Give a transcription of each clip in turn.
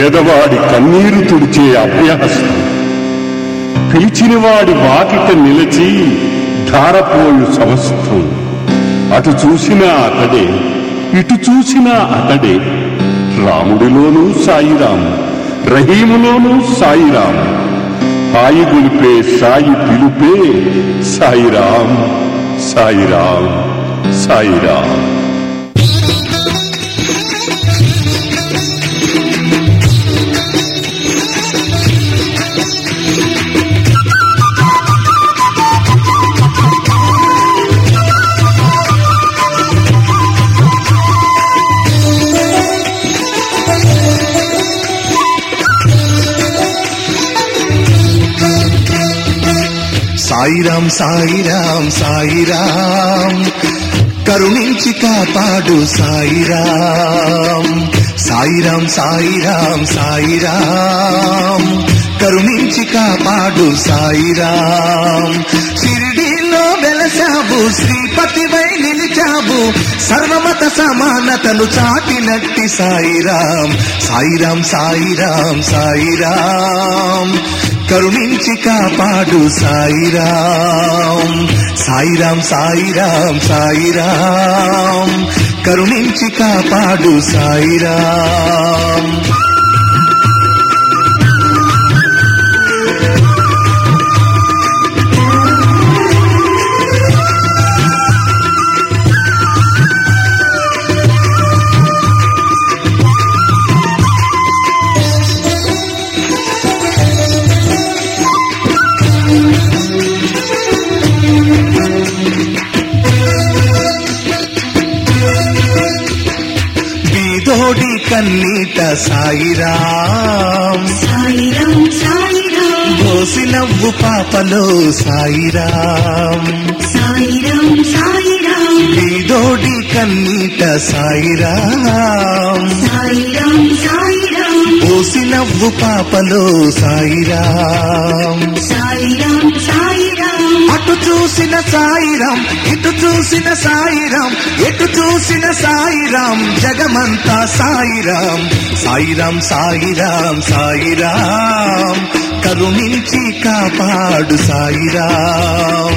పేదవాడి కన్నీరు తుడిచే అభ్యహస్తం పిలిచిన వాడి వాకిట నిలిచి ధారపోయు సమస్తం అటు చూసినా అతడే ఇటు చూసినా అతడే రాముడిలోనూ సాయిరాం రహీములోనూ సాయిరాం హాయి గొలిపే సాయి పిలుపే సాయిరాం సాయిరాం సాయిరాం సాయిరాం సాయిరాం సాయిరాం కరుణించి కాపాడు సాయిరాం సాయిరాం సాయిరాం సాయిరాం కరుణించి కాపాడు సాయిరాం షిరిడీలో వెలసావు శ్రీపతివై నిలిచావు సర్వమత సమానతను చాటినట్టి సాయిరాం సాయిరాం సాయిరాం సాయిరాం కరుణించి కాపాడు సాయిరాం సాయిరాం సాయిరాం సాయిరాం కరుణించి కాపాడు సాయిరాం బీదోడి కన్నీట సాయిరాం సాయిరాం సాయిరాం బోసి నవ్వు పాపలో సాయిరాం సాయిరాం సాయిరాం బీదోడి కన్నీట సాయిరాం సాయిరాం సాయిరాం బోసి నవ్వు పాపలో సాయిరాం సాయిరాం సాయిరాం అటు చూసిన సాయిరాం ఇటు చూసిన సాయిరాం ఎటు చూసిన సాయిరాం జగమంతా సాయిరాం సాయిరాం సాయిరాం సాయిరాం కరుణించి కాపాడు సాయిరాం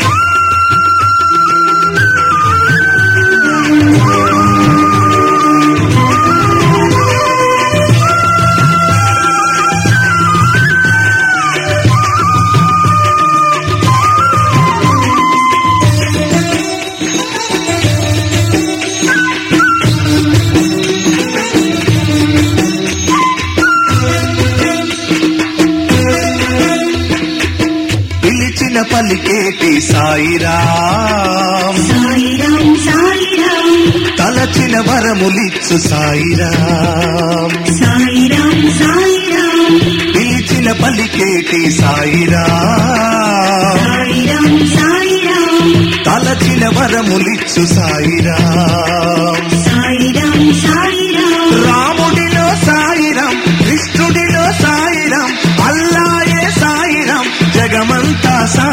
పిలిచిన పలికేటి సాయిరాం సాయిరాం సాయిరాం తలచిన వరములిచ్చు సాయిరాం సాయిరాం సాయిరాం పిలిచిన పలికేటి సాయిరాం సాయిరాం సాయిరాం తలచిన వరములిచ్చు సాయిరాం సాయిరాం సాయిరాం రాముడిలో సాయిరాం కృష్ణుడిలో సాయిరాం అల్లాయే సాయిరాం జగమంతా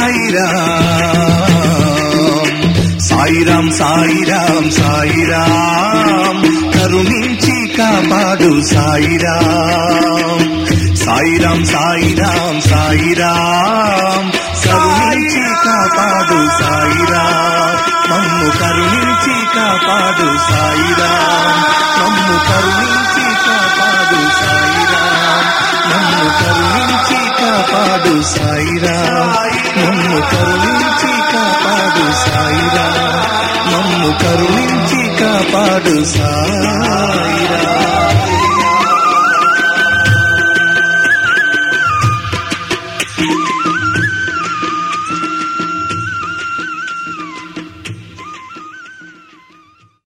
సాయిరాం సాయిరాం సాయిరాం సాయిరాం కరుణించి కాపాడు సాయిరాం సాయిరాం సాయిరాం సాయిరాం కరుణించి కాపాడు సాయిరాం మమ్ము కరుణించి కాపాడు సాయిరాం మమ్ము కరుణించి కాపాడు సాయిరాం మమ్ము కరుణించి కాపాడు సాయిరాం మమ్ము కరుణించి కాపాడు సాయిరాం మమ్ము కరుణించి కాపాడు సాయిరాం